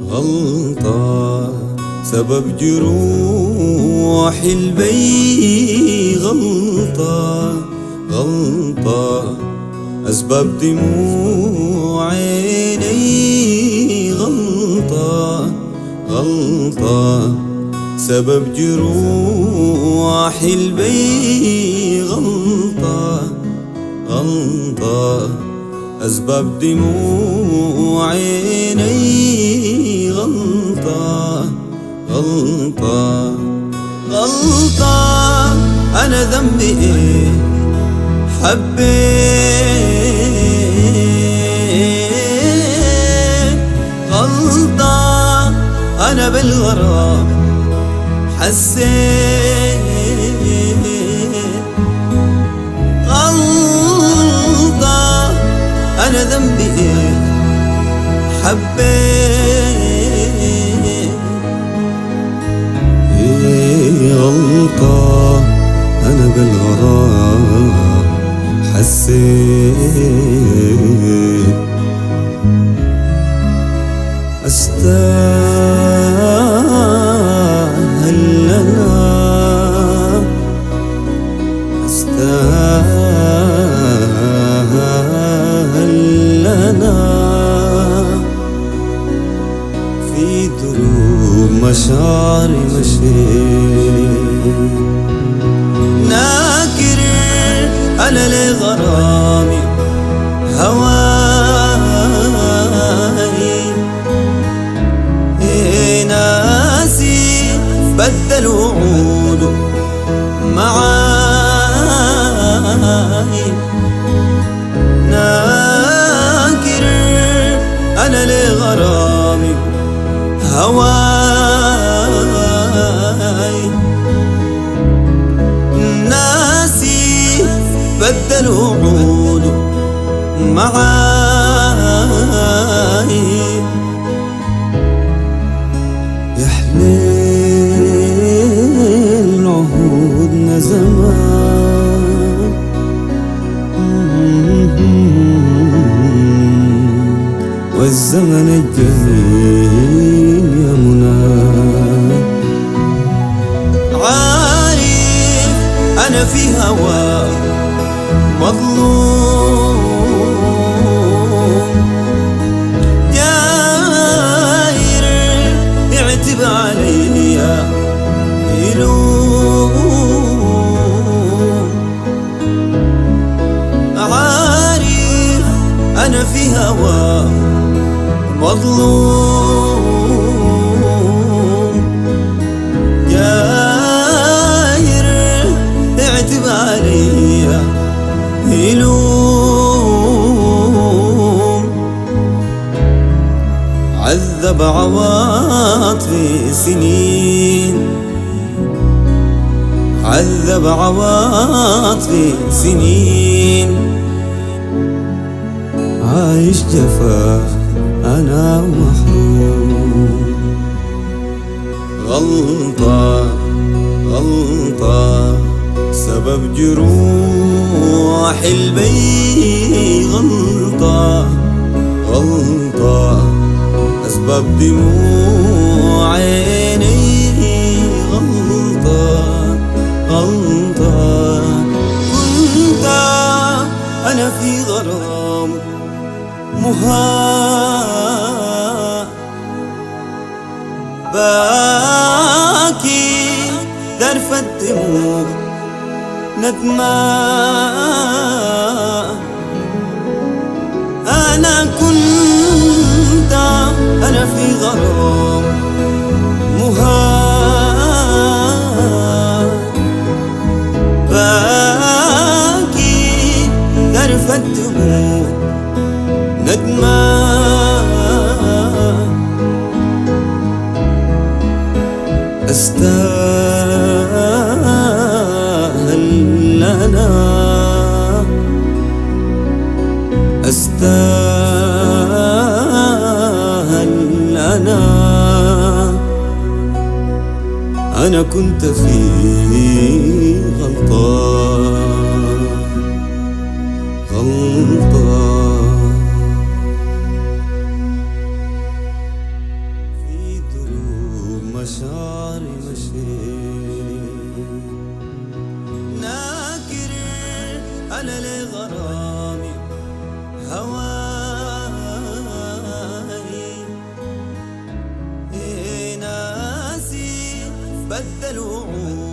غلطة سبب جروح البي غلطة غلطة أسباب دموع عيني غلطة غلطة سبب جروح البي غلطة غلطة أسباب دموع عيني غلطة غلطة غلطة أنا ذنبي إيه حبيت غلطة أنا بالغرام حسيت غلطة أنا ذنبي إيه حبيت إيه غلطة أنا بالغرام حسيت أستاهل أنا أستاهل أنا في دروب مشاعري مشيت ناكر أنا لغرامي هواي إيه ناسي بدل وعوده معاي ناكر أنا لغرامي هواي ناسي بدل وعوده معاي يحليل عهودنا زمان والزمن الجميل يا منى عارف أنا في هوا مظلوم داير يعتب عليا يلوم عارف أنا في هوا مظلوم جاير اعتب عليا يلوم عذب عواطفي سنين عذب عواطفي سنين عايش جفا أنا محروم غلطة غلطة سبب جروح البي غلطة غلطة أسباب دموع عيني غلطة غلطة كنت أنا في غرام مها باكي ذرف الدموع ندمان أنا كنت أنا في غرام مها باكي ذرف الدموع ندمان أستاهل أنا أستاهل أنا أنا كنت في غلطان غلطان طاري مشيت ناكر أنا لغرامي هواي إيه ناسي بدل وعود